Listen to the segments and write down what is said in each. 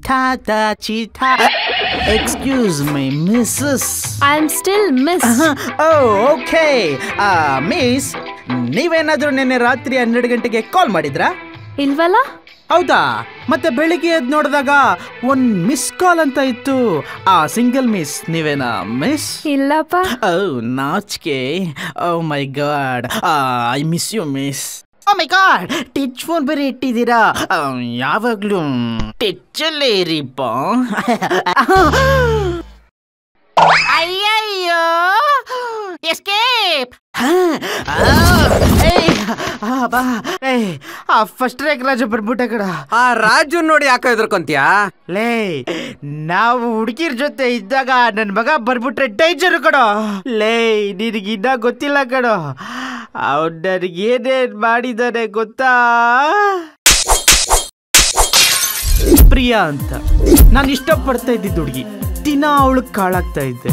ತಾತ ಚೀತಾ excuse me missus I am still miss oh okay miss ನೀವೇನಾದ್ರೂ ನಿನ್ನೆ ರಾತ್ರಿ ಹನ್ನೆರಡು ಗಂಟೆಗೆ ಕಾಲ್ ಮಾಡಿದ್ರಾ ಇಲ್ವಲ್ಲ ಹೌದಾ ಮತ್ತೆ ಬೆಳಿಗ್ಗೆ ಎದ್ದು ನೋಡಿದಾಗ ಒಂದ್ ಮಿಸ್ ಕಾಲ್ ಅಂತ ಇತ್ತು ಆ ಸಿಂಗಲ್ ಮಿಸ್ ನೀವೇನಾ ಮಿಸ್ ಇಲ್ಲಪ್ಪ ಓ ನಾಚಿಕೆ oh my god I miss you miss oh my god touch phone ಬೇರೆ ಇಟ್ಟಿದ್ದೀರಾ ಆ, ಯಾವಾಗ್ಲೂ ಟಚ್ಚಲ್ಲೇ ಇರಿಪ್ಪ ಅಯ್ಯಯ್ಯೋ ಎಸ್ಕೇಪ್ ಫಸ್ಟ್ ರ್ಯಾಂಕ್ ರಾಜ ಬರ್ಬಿಟ್ಟೆ ಕಡ ಆ ರಾಜು ನೋಡಿ ಯಾಕೆ ಹೆದರ್ಕೊಂತೀಯಾ ಲೇ ನಾವು ಹುಡುಗಿರ್ ಜೊತೆ ಇದ್ದಾಗ ನನ್ನ ಮಗ ಬರ್ಬಿಟ್ರೆ ಡೇಂಜರ್ ಕಡೋ ಲೇ ನಿನಗಿನ್ನ ಗೊತ್ತಿಲ್ಲ ಕಡೋ ಅವ್ನು ನನಗೇನೇನ್ ಮಾಡಿದಾನೆ ಗೊತ್ತಾ ಪ್ರಿಯಾ ಅಂತ ನಾನು ಇಷ್ಟಪಡ್ತಾ ಇದ್ದಿದ್ದು ಹುಡುಗಿ ದಿನ ಅವಳು ಕಾಳಾಗ್ತಾ ಇದ್ದೆ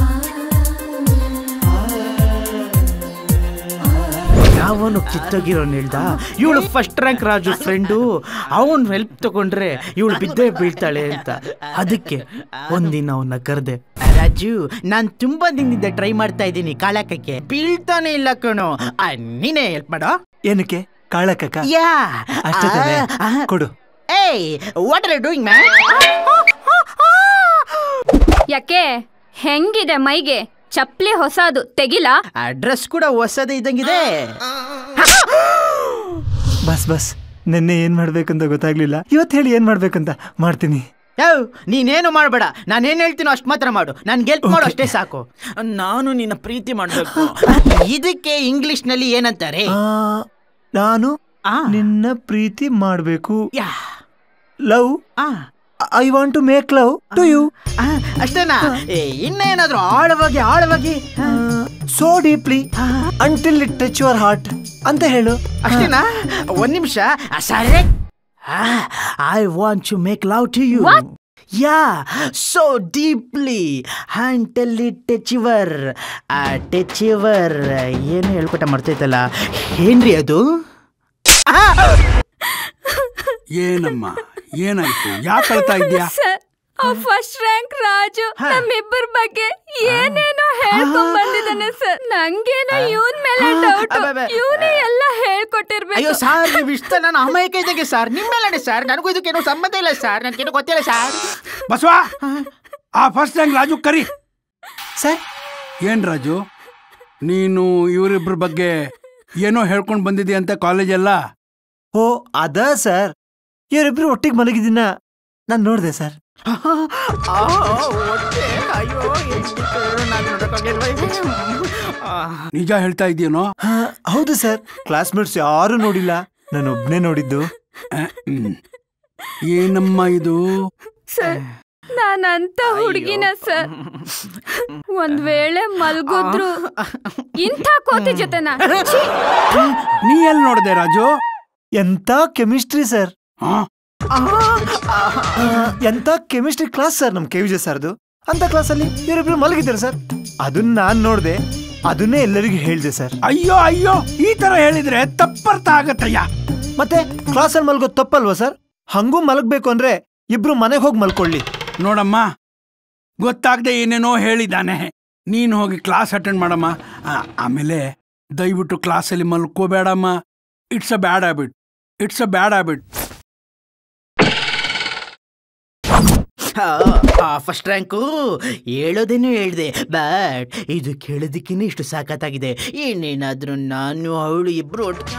ಯಾವನು ಕಿತ್ತೋಗಿರೋನ್ ಹೇಳ್ದ ಇವಳು ಫಸ್ಟ್ ರ್ಯಾಂಕ್ ರಾಜು ಫ್ರೆಂಡು ಅವನ್ ಹೆಲ್ಪ್ ತಗೊಂಡ್ರೆ ಇವಳು ಬಿದ್ದೇ ಬೀಳ್ತಾಳೆ ಅಂತ ಅದಕ್ಕೆ ಒಂದಿನ ಅವನ್ನ ಕರೆದೆ ರಾಜು ನಾನ್ ತುಂಬಾ ದಿನದಿಂದ ಟ್ರೈ ಮಾಡ್ತಾ ಇದ್ದೀನಿ ಕಾಳಾಕಕ್ಕೆ ಬೀಳ್ತಾನೆ ಇಲ್ಲ ಕಣೋ ಆ, ನೀನೇ ಹೆಲ್ಪ್ ಮಾಡೋ ಏನಕ್ಕೆ ಕಾಳಕ್ಕ ಯಾ ಅಷ್ಟೇ ತಾನೇ? ಕೊಡು ಏಯ್ ವಾಟ್ ಆರ್ ಡೂಯಿಂಗ್ ಮ್ಯಾನ್ ಯಾಕೆ ಹೆಂಗಿದೆ ಮೈಗೆ ಚಪ್ಲಿ ಹೊಸದು ತೆಗಿಲ ಡ್ರೆಸ್ ಕೂಡ ಹೊಸದೇ ಇದ್ದಂಗಿದೆ ಬಸ್ ಬಸ್ ನಿನ್ನೆ ಏನ್ ಮಾಡ್ಬೇಕಂತ ಗೊತ್ತಾಗ್ಲಿಲ್ಲ ಇವತ್ತು ಹೇಳಿ ಏನ್ ಮಾಡ್ಬೇಕಂತ ಮಾಡ್ತೀನಿ ಯಾವ ನೀನೇನು ಮಾಡಬೇಡ ನಾನೇನ್ ಹೇಳ್ತೀನೋ ಅಷ್ಟು ಮಾತ್ರ ಮಾಡು ನನ್ಗೆ ಹೆಲ್ಪ್ ಮಾಡು ಅಷ್ಟೇ ಸಾಕು ನಾನು ನಿನ್ನ ಪ್ರೀತಿ ಮಾಡಬೇಕು ಇದಕ್ಕೆ ಇಂಗ್ಲಿಷ್ ನಲ್ಲಿ ಏನಂತಾರೆ ಆ, ನಾನು ಆ. ನಿನ್ನ ಪ್ರೀತಿ ಮಾಡ್ಬೇಕು ಯಾ ಲವ್ ಆ, I want to make love to you ಆ, ಅಷ್ಟೇನಾ ಏ, ಇನ್ನೇನಾದ್ರೂ ಆಳವಾಗಿ ಆಳವಾಗಿ ಆ, so deeply until it touch your heart ಅಂತ ಹೇಳು ಅಷ್ಟೇನಾ ಒಂದ್ ನಿಮಿಷ ಸರಿ I want to make love to you ಯಾ so deeply until it touch your touch your ಏನು ಹೇಳ್ಕೊಟ್ಟ ಮರ್ತೈತಲ್ಲ ಏನ್ರಿ ಅದು ಏನಮ್ಮ ಏನಾಯ್ತು ಯಾಕೆ ಅಳ್ತಾ ಇದ್ಯಾ ಸರ್ ಆ ಫಸ್ಟ್ ರ್ಯಾಂಕ್ ರಾಜು ನಮ್ಮಿಬ್ಬರ ಬಗ್ಗೆ ಏನೇನೋ ಹೇಳ್ಕೊಂಡ್ ಬಂದಿದ್ದಾನೆ ಸರ್ ನಂಗೇನೋ ಇವನ್ ಮೇಲೆ ಡೌಟ್ ಅಬ್ಬಬ್ಬೆ. ಇವನೇ ಎಲ್ಲ ಅಯ್ಯೋ ಹೇಳ್ಕೊಟ್ಟಿರ್ಬೇಕು ಸರ್ ನೀವು ಇಷ್ಟ ನಾನು ಅಮಾಯಕ ಇದ್ದಂಗೆ ಸರ್ ನಿಮ್ಮೆಲ್ಲನೆ ಸರ್ ನನಗೂ ಇದಕ್ಕೇನು ಸಂಬಂಧ ಇಲ್ಲ ಸರ್ ನನಗೇನು ಗೊತ್ತಿಲ್ಲ ಸರ್ ಬಸವ ಆ ಫಸ್ಟ್ ರ್ಯಾಂಕ್ ರಾಜು ಕರಿ ಸರ್ ಏನ್ ರಾಜು ನೀನು ಇವರಿಬ್ಬರ ಬಗ್ಗೆ ಏನೋ ಹೇಳ್ಕೊಂಡು ಬಂದಿದ್ಯಂತೆ ಕಾಲೇಜೆಲ್ಲ ಓ ಅದ ಸರ್ ಇವರಿಬ್ರು ಒಟ್ಟಿಗೆ ಮಲಗಿದ್ದೀನ ನಾನು ನೋಡಿದೆ ಸರ್ ಆ, ಹೊಟ್ಟೆ, ಅಯ್ಯೋ ಎಷ್ಟಿತ್ತು, ನಾನು ನೋಡಕ್ಕಾಗಿಲ್ವಾ ಇದು? ಆ, ನಿಜ ಹೇಳ್ತಾ ಇದೆಯೇನೋ ಹಾ, ಹೌದು ಸರ್ ಕ್ಲಾಸ್ಮೇಟ್ಸ್ ಯಾರು ನೋಡಿಲ್ಲ ನಾನು ಒಬ್ನೇ ನೋಡಿದ್ದು ಏನಮ್ಮ ಇದು ಸರ್ ನಾನಂತ ಹುಡುಗಿನ ಸರ್ ಒಂದ್ ವೇಳೆ ಮಲ್ಗುದ್ರು ಇಂಥ ಕೋತಿ ಜೊತೆನ ಛೀ! ನೀ ಎಲ್ಲಿ ನೋಡ್ದೆ ರಾಜು ಎಂತ ಕೆಮಿಸ್ಟ್ರಿ ಸರ್ ಹಾ ಎಂತ ಕೆಮಿಸ್ಟ್ರಿ ಕ್ಲಾಸ್ ಸರ್ ನಮ್ ಕೆ ವಿಜಯ್ ಸರ್ದು ಅಂತ ಕ್ಲಾಸಲ್ಲಿ ಇವರಿಬ್ರು ಮಲಗಿದ್ದಾರೆ ಸರ್ ಅದನ್ನ ನಾನ್ ನೋಡ್ದೆ ಅದನ್ನೇ ಎಲ್ಲರಿಗೂ ಹೇಳ್ದೆ ಸರ್ ಅಯ್ಯೋ ಅಯ್ಯೋ ಈ ತರ ಹೇಳಿದ್ರೆ ತಪ್ಪರ್ಥ ಆಗತ್ತಯ್ಯ ಮತ್ತೆ ಕ್ಲಾಸಲ್ಲಿ ಮಲ್ಗೋದ್ ತಪ್ಪಲ್ವಾ ಸರ್ ಹಂಗೂ ಮಲಗ್ಬೇಕು ಅಂದ್ರೆ ಇಬ್ರು ಮನೆಗೆ ಹೋಗಿ ಮಲ್ಕೊಳ್ಳಿ ನೋಡಮ್ಮ ಗೊತ್ತಾಗದೆ ಏನೇನೋ ಹೇಳಿದ್ದಾನೆ ನೀನು ಹೋಗಿ ಕ್ಲಾಸ್ ಅಟೆಂಡ್ ಮಾಡಮ್ಮ ಆ, ಆಮೇಲೆ ದಯವಿಟ್ಟು ಕ್ಲಾಸಲ್ಲಿ ಮಲ್ಕೋಬೇಡಮ್ಮ it's a bad habit it's a bad habit first rank ಹೇಳೋದೇನು ಹೇಳ್ದೆ ಬಟ್ ಇದು ಕೇಳೋದಕ್ಕೇನೆ ಇಷ್ಟು ಸಾಕತ್ತಾಗಿದೆ ಇನ್ನೇನಾದ್ರೂ ನಾನು ಅವಳು ಇಬ್ರು ಒಟ್ಟಿಗೆ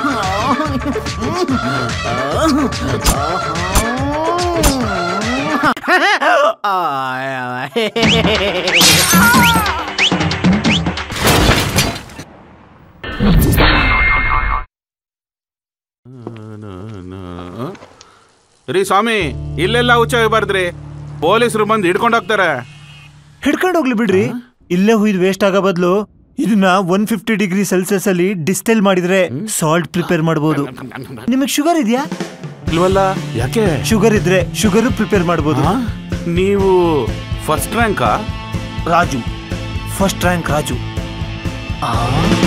ರೀ ಸ್ವಾಮಿ ಇಲ್ಲೆಲ್ಲ ಹುಚ್ಚಾಗಬಾರ್ದ್ರಿ ಪೊಲೀಸರು ಬಂದು ಹಿಡ್ಕೊಂಡು ಹೋಗ್ತಾರೆ ಹಿಡ್ಕೊಂಡು ಹೋಗ್ಲಿ ಬಿಡ್ರಿ ಇಲ್ಲೇ ಹುಯ್ದು ವೇಸ್ಟ್ ಆಗೋ ಬದಲು ಇದನ್ನ ಒನ್ ಫಿಫ್ಟಿ ಡಿಗ್ರಿ ಸೆಲ್ಸಿಯಸ್ ಅಲ್ಲಿ ಡಿಸ್ಟೈಲ್ ಮಾಡಿದ್ರೆ ಸಾಲ್ಟ್ ಪ್ರಿಪೇರ್ ಮಾಡಬಹುದು ನಿಮಗೆ ಶುಗರ್ ಇದೆಯಾ ಇಲ್ವಲ್ಲ ಯಾಕೆ ಶುಗರ್ ಇದ್ರೆ ಶುಗರ್ ಪ್ರಿಪೇರ್ ಮಾಡಬಹುದು ನೀವು ಫಸ್ಟ್ ರ್ಯಾಂಕಾ ರಾಜು ಫಸ್ಟ್ ರ್ಯಾಂಕ್ ರಾಜು ಆ